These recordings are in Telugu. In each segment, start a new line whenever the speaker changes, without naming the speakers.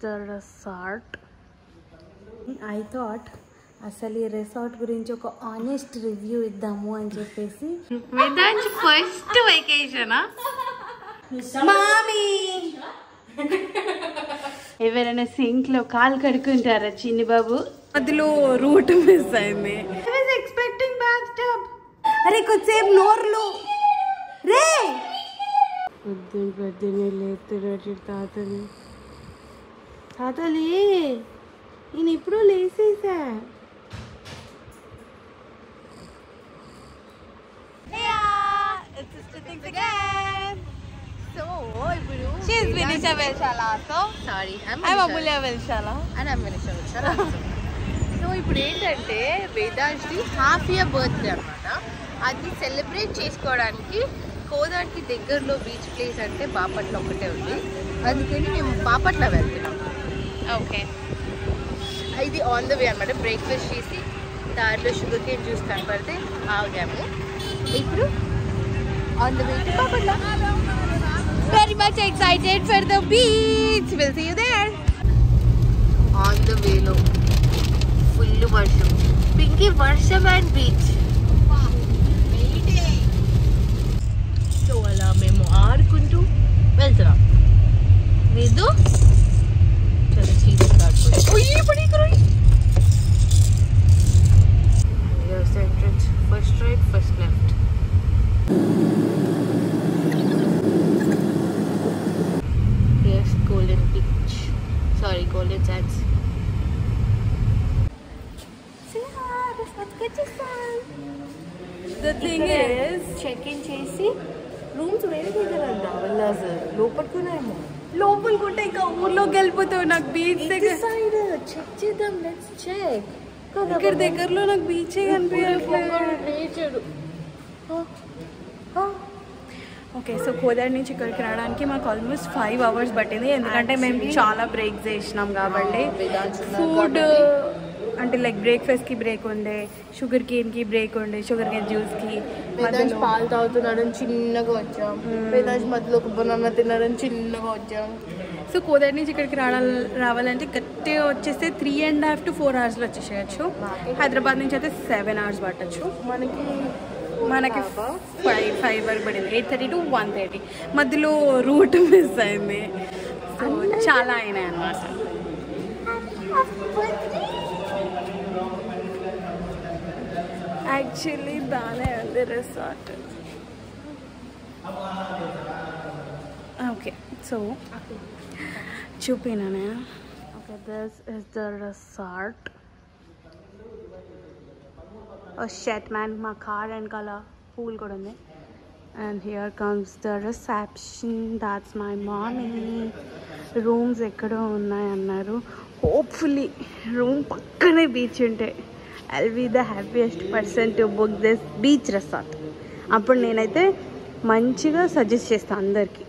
ద రిసార్ట్ ఐ థాట్ అసలు ఈ రిసార్ట్ గురించి ఒక ఆనెస్ట్ రివ్యూ ఇద్దాము అని చెప్పేసి
వేదాంత్ ఫస్ట్ వెకేషనా
మామీ
ఎవరైనా సింక్ లో కాలు కడుక్కుంటారా చిన్ని బాబు
మధ్యలో రూట్ మిస్ అయింది
ఎక్స్పెక్టింగ్ బాత్ టబ్
అరే కొద్దిసేపు నోర్లు రే
పొద్దున్న పొద్దున్నే లేపుతున్నాడు తాతని తాతలే నేను ఎప్పుడూ లేసేసా
She's Vinisha Velshala also.
Sorry
I'm Amulya Velshala.
అని అమ్మిన సో ఇప్పుడు ఏంటంటే వేదాంశ్ది హాఫ్ ఇయర్ బర్త్డే అనమాట అది సెలబ్రేట్ చేసుకోవడానికి కోదాడికి దగ్గరలో బీచ్ ప్లేస్ అంటే బాపట్ల ఒకటే ఉంది అందుకని మేము బాపట్ల వెళ్తున్నాం
ఓకే
ఇది ఆన్ ద వే అనమాట బ్రేక్ఫాస్ట్ చేసి దారిలో షుగర్ కేన్ జ్యూస్ కనపడితే ఆగాము ఇప్పుడు on the way to Bapatla
Very much excited for the beach. We'll see you there.
On the వేలో ఫుల్ వర్షం పింకి వర్షం అండ్ బీచ్ సో అలా మేము ఆడుకుంటూ వెళ్తున్నాం లేదు చాలా serious entrance first right first left Yes, Golden Beach. Sorry, Golden Sands.
The thing is
check in చేసి రూమ్స్ వేరే దగ్గర అంట వెళ్ళాలి లోపలికునేమో
లోపలికి ఉంటే ఇంకా ఊర్లోకి వెళ్ళిపోతావు నాకు బీచ్ దగ్గర
సైడ్ చెక్ చేద్దాం లెట్స్ చెక్
ఇక్కడ దగ్గరలో నాకు బీచ్ కనిపించట్లేదు ఓకే సో కోదాడి నుంచి ఇక్కడికి రావడానికి మాకు ఆల్మోస్ట్ ఫైవ్ అవర్స్ పట్టింది ఎందుకంటే మేము చాలా బ్రేక్స్ చేసినాం కాబట్టి ఫుడ్ అంటే లైక్ బ్రేక్ఫాస్ట్కి బ్రేక్ ఉండే షుగర్ కేన్కి బ్రేక్ ఉండే షుగర్ కేన్ జ్యూస్కి
వేదాంశ్ పాలు తాగుతున్నాడని చిన్నగా వచ్చాం వేదాంశ్ మధ్యలో ఒక బనానా తిన్నాడని చిన్నగా వచ్చాం
సో కోదాడి నుంచి ఇక్కడికి రావాలి రావాలంటే గట్టిగా వచ్చేస్తే three and half to four అవర్స్లో వచ్చేసేయచ్చు హైదరాబాద్ నుంచి అయితే సెవెన్ అవర్స్ పట్టచ్చు
మనకి
మనకి ఫైవ్ ఫైవ్ వరకు పడింది eight thirty to one thirty మధ్యలో రూట్ మిస్ అయింది సో చాలా అయినాయి అన్నమాట యాక్చువల్లీ బాగానే ఉంది రిసార్ట్ ఓకే సో చూపినానే okay this is the resort shit man మా కార్ వెనకాల పూల్ కూడా ఉంది and here comes the reception that's my morning rooms ఎక్కడో ఉన్నాయన్నారు హోప్ఫుల్లీ రూమ్ పక్కనే బీచ్ ఉంటాయి I be the happiest person to book this beach resort అప్పుడు నేనైతే మంచిగా సజెస్ట్ చేస్తాను అందరికీ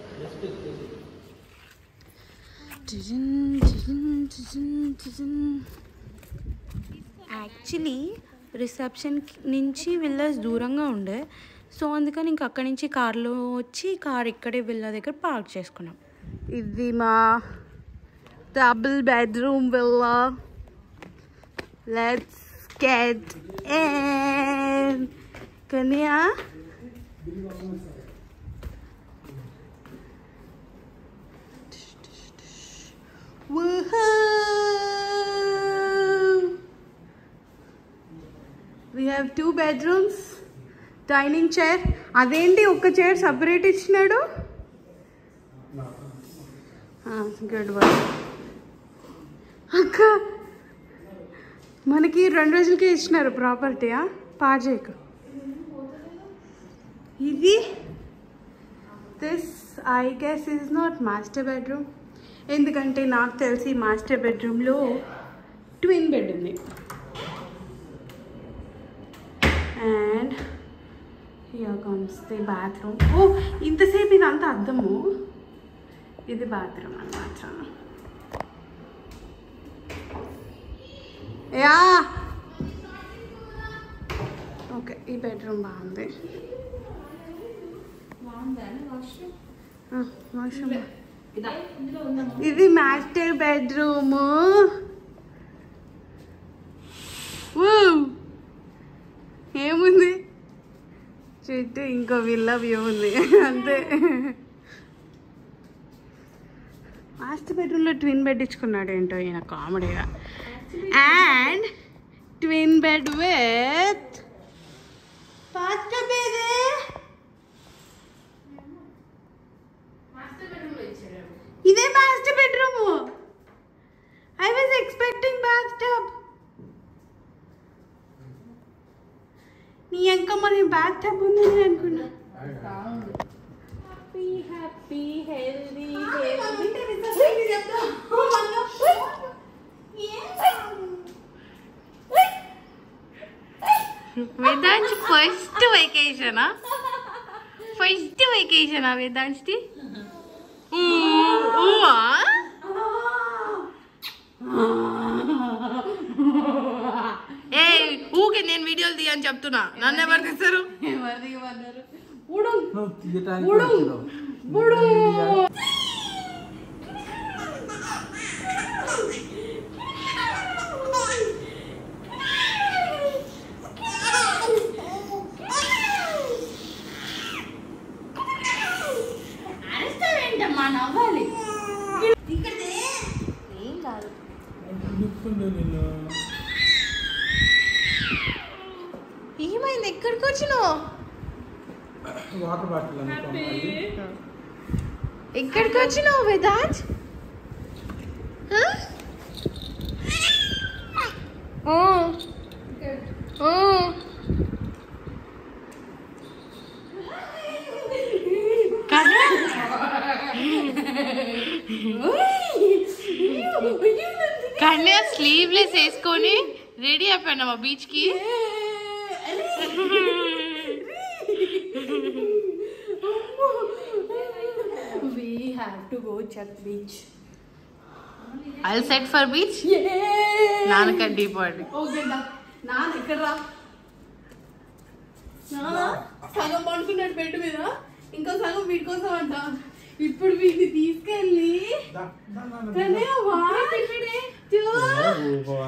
యాక్చువల్లీ రిసెప్షన్ నుంచి విల్లాస్ దూరంగా ఉండే సో అందుకని ఇంక అక్కడి నుంచి కార్లో వచ్చి కార్ ఇక్కడే విల్లా దగ్గర పార్క్ చేసుకున్నాం ఇది మా double bedroom villa let's get in Kanya Woohoo! We have two bedrooms dining chair అదేంటి ఒక చైర్ సపరేట్ ఇచ్చినాడు గుడ్ వర్క్ అక్క మనకి రెండు రోజులకే ఇచ్చినారు ప్రాపర్టీయా పాజేక్ ఇది this I guess is not master bedroom ఎందుకంటే నాకు తెలిసి మాస్టర్ బెడ్రూమ్లో ట్విన్ బెడ్ ఉంది and here comes the bathroom ఓ ఇంతసేపు ఇదంతా అద్దము ఇది బాత్రూమ్ అన్నమాట యా ఓకే ఈ బెడ్రూమ్ బాగుంది వాష్రూమ్ ఇది మాస్టర్ బెడ్రూమ్ ఏముంది చుట్టూ ఇంకో విల్లా వ్యూ ఉంది అంతే మాస్టర్ బెడ్రూమ్లో ట్విన్ బెడ్ ఇచ్చుకున్నాడు ఏంటో ఈయన కామెడీగా and twin bed with bathtub ఇది ఇదే master bedroom I was expecting bathtub నీ అంకమ్మ నీ బాత్ టబ్ ఉందని అనుకున్నా happy happy healthy Vedansh first వెకేషనా ఫస్ట్ వెకేషనా వేదాంశ్ది ఏ ఊకే నేను వీడియోలు తీయని చెప్తున్నా నన్ను ఎవరు తీస్తారు
నువ్వు తీయటానికి వచ్చినావు.
ఏంటమ్మా నవ్వాలి
దుఃఖంలో నిన్ను
ఏమైంది ఎక్కడికి వచ్చినావు
వాటర్ బాటిల్ అనుకో అమ్మాయి.
ఎక్కడికి వచ్చినావు వేదాంత్ హ? ఓ. ఓ. కన్యా స్లీవ్లెస్ వేసుకొని రెడీ అయిపోయినామా బీచ్ కి
We have to go check beach.
I set for beach నాన్నకండి డిపార్ట్
ఓకే దా నాన్న ఎక్కడ రా నాన్న సగం పడుకున్నాడు బెడ్ మీద ఇంకో సగం వీడి కోసం అంట ఇప్పుడు వీడిని తీసుకెళ్ళి
దా, దా, దా, దా.
కన్నయ్య, one, two,
ఏ, ఊరుకోవా.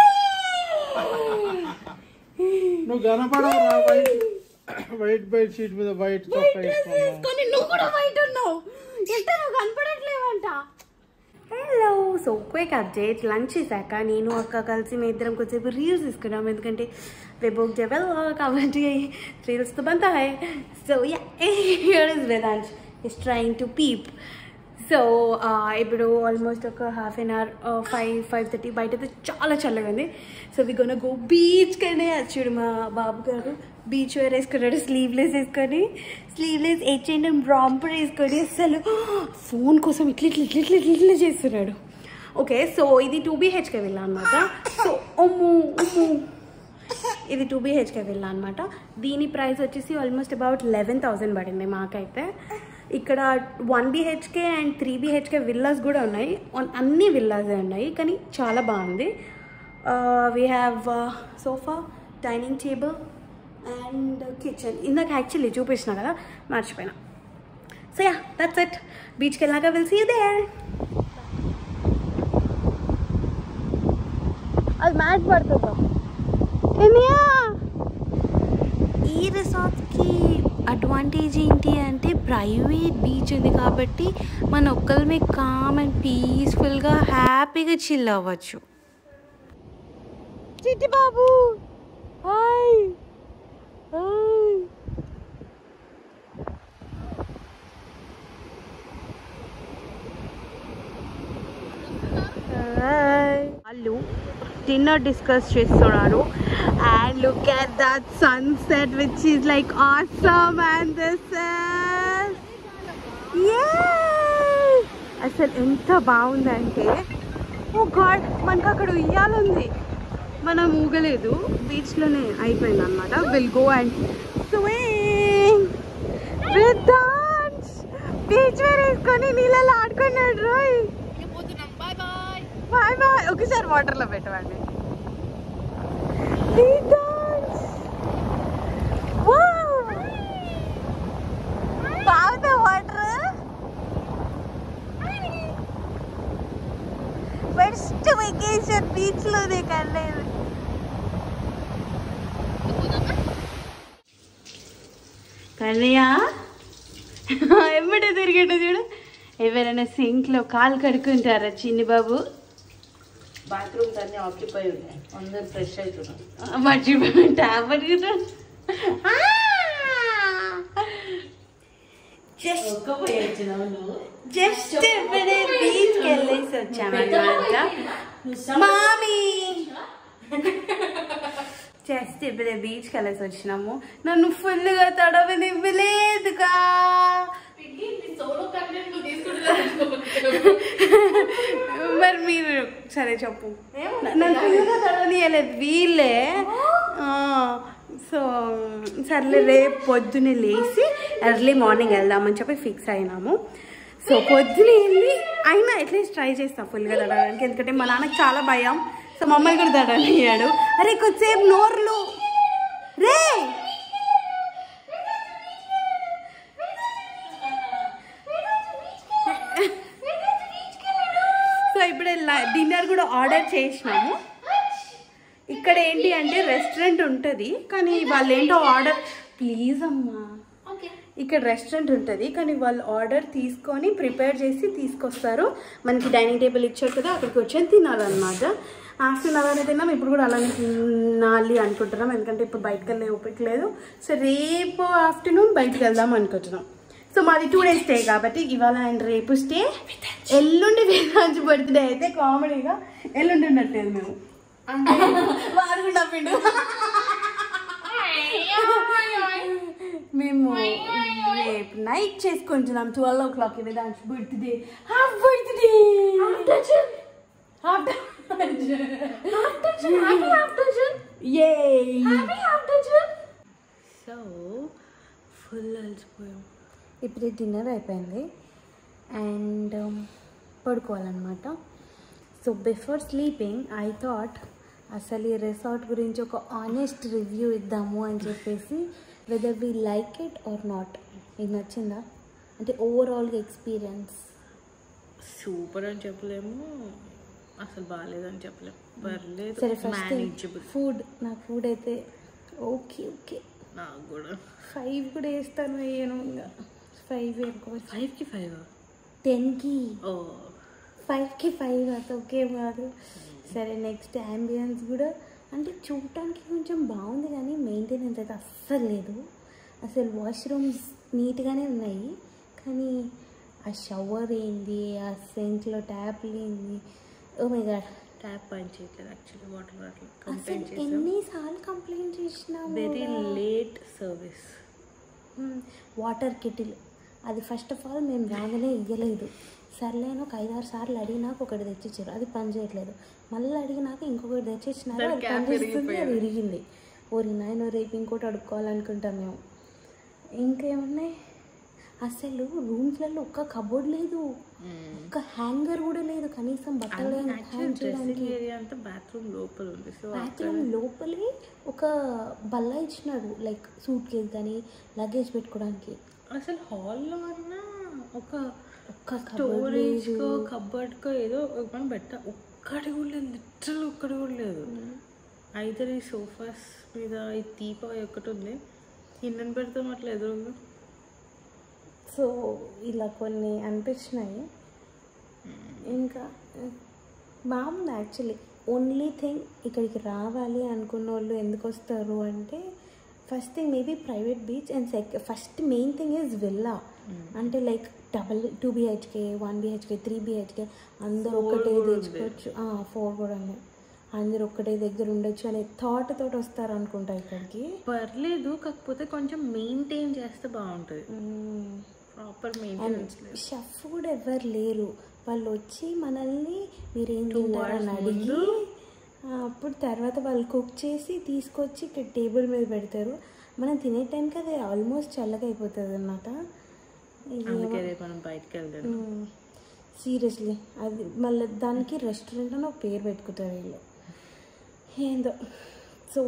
three.
నువ్వు కనపడవురా వైట్ వైట్ బెడ్ షీట్ మీద వైట్ చొక్కా
White dress
వేసుకున్నావు
వేసుకొని నువ్వు కూడా వైట్ ఉన్నావు ఎంత నువ్వు కనపడట్లేవంట hello so quick update lunch చేశాక నేను అక్క కలిసి మీ ఇద్దరం కొద్దిసేపు రీల్స్ తీసుకున్నాం ఎందుకంటే వెబోక్ జవెల్ కాబట్టి రీల్స్తో బంతా hi so yeah here is Vedansh is trying to peep so ఇప్పుడు ఆల్మోస్ట్ ఒక half an hour five five thirty బయట అయితే చాలా చల్లగా ఉంది so we gonna go beach కనే చూడు మా బాబు గారు బీచ్ వేర్ వేసుకున్నాడు స్లీవ్లెస్ వేసుకొని స్లీవ్లెస్ హెచ్ అండ్ బ్రాంపర్ వేసుకొని అసలు ఫోన్ కోసం ఇట్లా ఇట్లా ఇట్లా ఇట్లా ఇట్లా ఇట్లా చేస్తున్నాడు ఓకే సో ఇది టూ బీహెచ్కే వెళ్ళా అనమాట సో అమ్ము అమ్ము ఇది టూ బీహెచ్కే వెళ్ళా అనమాట దీని ప్రైస్ వచ్చేసి ఆల్మోస్ట్ అబౌట్ లెవెన్ థౌసండ్ పడింది మాకైతే ఇక్కడ one BHK and three BHK villas కూడా ఉన్నాయి On- అన్ని విల్లాసే ఉన్నాయి కానీ చాలా బాగుంది we have sofa dining table and kitchen ఇందాక యాక్చువల్లీ చూపించిన కదా మర్చిపోయినా సో యా దట్స్ ఇట్ బీచ్కి వెళ్ళాక విల్ సీ దేర్ అది మ్యాచ్ పడుతుందా ఈ రిసార్ట్కి అడ్వాంటేజ్ ఏంటి అంటే ప్రైవేట్ బీచ్ ఉంది కాబట్టి మన ఒక్కరిమే కామ్ అండ్ పీస్ఫుల్గా హ్యాపీగా చిల్ అవ్వచ్చు చిట్టి బాబు హాయ్ హాయ్ వాళ్ళు డిన్నర్ డిస్కస్ చేస్తున్నారు and look at that sunset which is like awesome and this అసలు ఎంత బాగుందంటే ఓ గాడ్ మనకు అక్కడ ఉయ్యాలుంది మనం ఊగలేదు బీచ్లోనే అయిపోయింది అనమాట will go and swing with beach wear వేసుకొని నీళ్ళలో ఆడుకున్నాడు రోయ్ బాయ్ బాయ్ ఒకసారి వాటర్లో పెట్టవండి బాగుందా వాటర్ ఫస్ట్ వెకేషన్ బీచ్ లోనే కలేదు కన్నయ్య ఎమ్మటే తిరిగేట చూడు ఎవరైనా సింక్లో కాలు కడుక్కుంటారా చిన్ని బాబు
బాత్రూమ్స్ అన్ని ఆక్యుపై ఉన్నాయి అందరు ఫ్రెష్ అవుతున్నారు
మర్చిపోయి ట్యాబ్ జస్ట్
ఒక్క పోయి వచ్చినావు నువ్వు
జస్ట్ ఇప్పుడే బీచ్కి వెళ్ళేసి వచ్చామన్నమాట మామీ జస్ట్ ఇప్పుడే బీచ్కి వెళ్ళేసి వచ్చినాము నన్ను ఫుల్గా తడవనివ్వలేదుగా మరి మీరు సరే చెప్పు నన్ను ఫుల్గా తడవనియలేదు వీళ్ళే సో సర్లే రేపు పొద్దున్నే లేచి ఎర్లీ మార్నింగ్ వెళ్దామని చెప్పి ఫిక్స్ అయినాము సో పొద్దునే వెళ్ళి అయినా అట్లీస్ట్ ట్రై చేస్తాం ఫుల్గా తడవడానికి ఎందుకంటే మా నాన్నకి చాలా భయం సో మమ్మల్ని కూడా తడవనియ్యాడు అరే కొద్దిసేపు నోర్లు రే సో ఇప్పుడు డిన్నర్ కూడా ఆర్డర్ చేసినాము ఇక్కడ ఏంటి అంటే రెస్టారెంట్ ఉంటుంది కానీ వాళ్ళు ఏంటో ఆర్డర్ ప్లీజ్ అమ్మా ఇక్కడ రెస్టారెంట్ ఉంటుంది కానీ వాళ్ళు ఆర్డర్ తీసుకొని ప్రిపేర్ చేసి తీసుకొస్తారు మనకి డైనింగ్ టేబుల్ ఇచ్చారు కదా అక్కడికి వచ్చి తినాలన్నమాట ఆఫ్టర్నూన్ అలానే తిన్నాం ఇప్పుడు కూడా అలానే తినాలి అనుకుంటున్నాం ఎందుకంటే ఇప్పుడు బయటకు వెళ్ళే ఓపిక లేదు సో రేపు ఆఫ్టర్నూన్ బయటకు వెళ్దాం అనుకుంటున్నాం సో మాది టూ డేస్ స్టే కాబట్టి ఇవాళ అండ్ రేపు స్టే ఎల్లుండి వేదాంచి బర్త్డే అయితే కామెడీగా ఎల్లుండి ఉండట్లేదు మేము వాడు కూడా నవ్విండు. మేము రేపు నైట్ చేసుకుంటున్నాం twelve o'clock Vedansh birthday half birthday half so full అలసిపోయాం ఇప్పుడు డిన్నర్ అయిపోయింది అండ్ పడుకోవాలన్నమాట so before sleeping I thought అసలు ఈ రిసార్ట్ గురించి ఒక ఆనెస్ట్ రివ్యూ ఇద్దాము అని చెప్పేసి whether we like it or not మీకు నచ్చిందా అంటే ఓవరాల్గా ఎక్స్పీరియన్స్
సూపర్ అని చెప్పలేము అసలు బాగాలేదని చెప్పలేము పర్లేదు
సరే ఫస్ట్
మేనేజబుల్
ఫుడ్ నాకు ఫుడ్ అయితే ఓకే ఓకే
నాకు కూడా
ఫైవ్ కూడా వేస్తాను అయ్యాను ఇంకా ఫైవ్ వేసుకోవచ్చు
ఫైవ్కి ఫైవ్
టెన్కి
ఓ
ఫైవ్కి ఫైవ్ అది ఓకే కాదు సరే నెక్స్ట్ అంబియన్స్ కూడా అంటే చూడటానికి కొంచెం బాగుంది కానీ మెయింటెనెన్స్ అయితే అస్సలు లేదు అసలు వాష్రూమ్స్ నీట్గానే ఉన్నాయి కానీ ఆ షవర్ ఏంది ఆ సింక్లో ట్యాప్లు ఏంది ఓ మై గాడ్
ట్యాప్ పని చేయట్లేదు యాక్చువల్లీ వాటర్ రావట్లేదు
అసలు
కంప్లైంట్ చేసాం
ఎన్నిసార్లు కంప్లైంట్ చేసినాము
very late service
water kettle అది ఫస్ట్ ఆఫ్ ఆల్ మేము రాగానే ఇయ్యలేదు సర్లేను ఒక ఐదారు సార్లు అడిగినాక ఒకటి తెచ్చిచ్చారు అది పని చేయట్లేదు మళ్ళీ అడిగినాక ఇంకొకటి తెచ్చిచ్చినారు
దాని
అది
cap
పని చేస్తుంది అది
విరిగిపోయాడు.
ఇరిగింది ఓరి నాయన రేపు ఇంకోటి అడుక్కోవాలనుకుంటాం మేము ఇంకేమున్నాయి అసలు రూమ్స్లలో ఒక్క కబోర్డ్ లేదు ఒక్క హ్యాంగర్ కూడా లేదు కనీసం బట్టలు హ్యాంగ్
డ్రెస్సింగ్
చేయడానికి
ఏరియా అంతా బాత్రూమ్ లోపల ఉంది సో
బాత్రూమ్ లోపలే ఒక బల్ల ఇచ్చినాడు లైక్ సూట్ కేస్ కానీ లగేజ్ పెట్టుకోవడానికి
అసలు హాల్లో అన్నా ఒక
ఒక్క
స్టోరేజ్ కో కబర్డ్ కో ఏదో మనం పెట్ట ఒక్కటి కూడా లేదు లిటరల్ ఒక్కటి కూడా లేదు అయితే ఈ సోఫాస్ మీద ఈ దీప ఒకటి ఉంది కిందని పెడతాం అట్లా ఎదురుగా
సో ఇలా కొన్ని అనిపించినాయి ఇంకా బాగుంది యాక్చువల్లీ ఓన్లీ థింగ్ ఇక్కడికి రావాలి అనుకున్న వాళ్ళు ఎందుకు వస్తారు అంటే first thing maybe private beach and సెక్ first main thing is villa అంటే like double two BHK one BHK three BHK అందరూ ఒక్కటే తెచ్చుకోవచ్చు ఫోర్ కూడా ఉన్నాయి అందరూ ఒక్కటే దగ్గర ఉండొచ్చు అనే థాట్ తోటి వస్తారు అనుకుంటా ఇక్కడికి
పర్లేదు కాకపోతే కొంచెం మెయింటైన్ చేస్తే బాగుంటుంది ప్రాపర్ మెయింటెనెన్స్ లేదు
షెఫ్ కూడా ఎవరు లేరు వాళ్ళు వచ్చి మనల్ని మీరు ఏం
Two
తింటారని
hours
అడిగి ఆ, అప్పుడు తర్వాత వాళ్ళు కుక్ చేసి తీసుకొచ్చి ఇక్కడ టేబుల్ మీద పెడతారు మనం తినే టైంకి అది ఆల్మోస్ట్ చల్లగా అయిపోతుంది అనమాట
అందుకే రేపు మనం బయటకు వెళ్దాం
సీరియస్లీ అది మళ్ళీ దానికి రెస్టారెంట్ అని ఒక పేరు పెట్టుకుంటారు వీళ్ళు ఏందో సో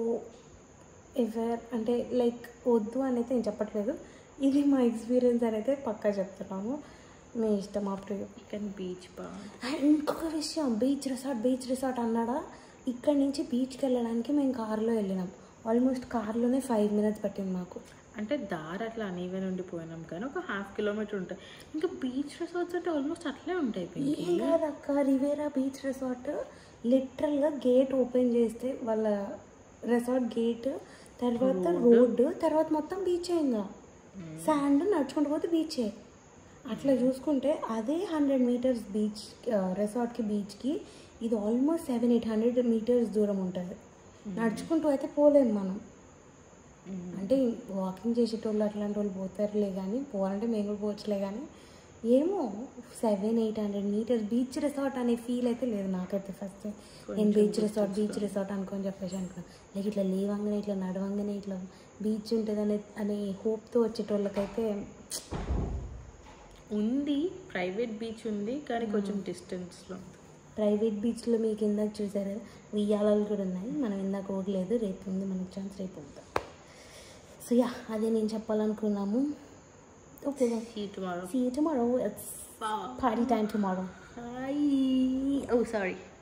ఎవర్ అంటే లైక్ వద్దు అని అయితే నేను చెప్పట్లేదు ఇది మా ఎక్స్పీరియన్స్ అని అయితే పక్కా చెప్తున్నాము మీ ఇష్టం అప్పుడు
కానీ బీచ్ బాగుంది
అండ్ ఇంకొక విషయం బీచ్ రిసార్ట్ బీచ్ రిసార్ట్ అన్నాడా ఇక్కడ నుంచి బీచ్కి వెళ్ళడానికి మేము కార్లో వెళ్ళినాం ఆల్మోస్ట్ కార్లోనే ఫైవ్ మినిట్స్ పట్టింది మాకు
అంటే దారి అట్లా అనీవెన్ ఉండిపోయినాం కానీ ఒక హాఫ్ కిలోమీటర్ ఉంటుంది ఇంకా బీచ్ రిసార్ట్స్ అంటే ఆల్మోస్ట్ అట్లే ఉంటాయి పింకీ.
ఏం కాదక్క రివేరా బీచ్ రిసార్ట్ లిటరల్గా గేట్ ఓపెన్ చేస్తే వాళ్ళ రిసార్ట్ గేట్ తర్వాత రోడ్డు తర్వాత మొత్తం బీచ్ ఇంకా శాండ్ నడుచుకుంటూ పోతే బీచే అట్లా చూసుకుంటే అదే హండ్రెడ్ మీటర్స్ బీచ్ రిసార్ట్కి బీచ్కి ఇది almost seven eight hundred metres దూరం ఉంటుంది నడుచుకుంటూ అయితే పోలేము మనం అంటే వాకింగ్ చేసేటోళ్ళు అట్లాంటి వాళ్ళు పోతారులే కానీ పోవాలంటే మేము కూడా పోవచ్చులే కానీ ఏమో seven eight hundred metres beach resort అనే ఫీల్ అయితే లేదు నాకైతే ఫస్ట్ నేను బీచ్ రిసార్ట్ బీచ్ రిసార్ట్ అనుకొని చెప్పేసి అనుకున్నాను లైక్ ఇట్లా లేవంగానే ఇట్లా నడవంగానే ఇట్లా బీచ్ ఉంటుంది అనే అనే హోప్తో వచ్చేటోళ్ళకైతే
ఉంది ప్రైవేట్ బీచ్ ఉంది కానీ కొంచెం డిస్టెన్స్లో ఉంది
ప్రైవేట్ బీచ్లో మీకు ఇందాక చూసారు ఉయ్యాలలు కూడా ఉన్నాయి మనం ఇందాక ఓడలేదు రేపు ఉంది మనకి ఛాన్స్ రేపు ఉంటాం సో యా అదే నేను చెప్పాలనుకున్నాము okay
see tomorrow
See you tomorrow. It's party time tomorrow.
Hi oh sorry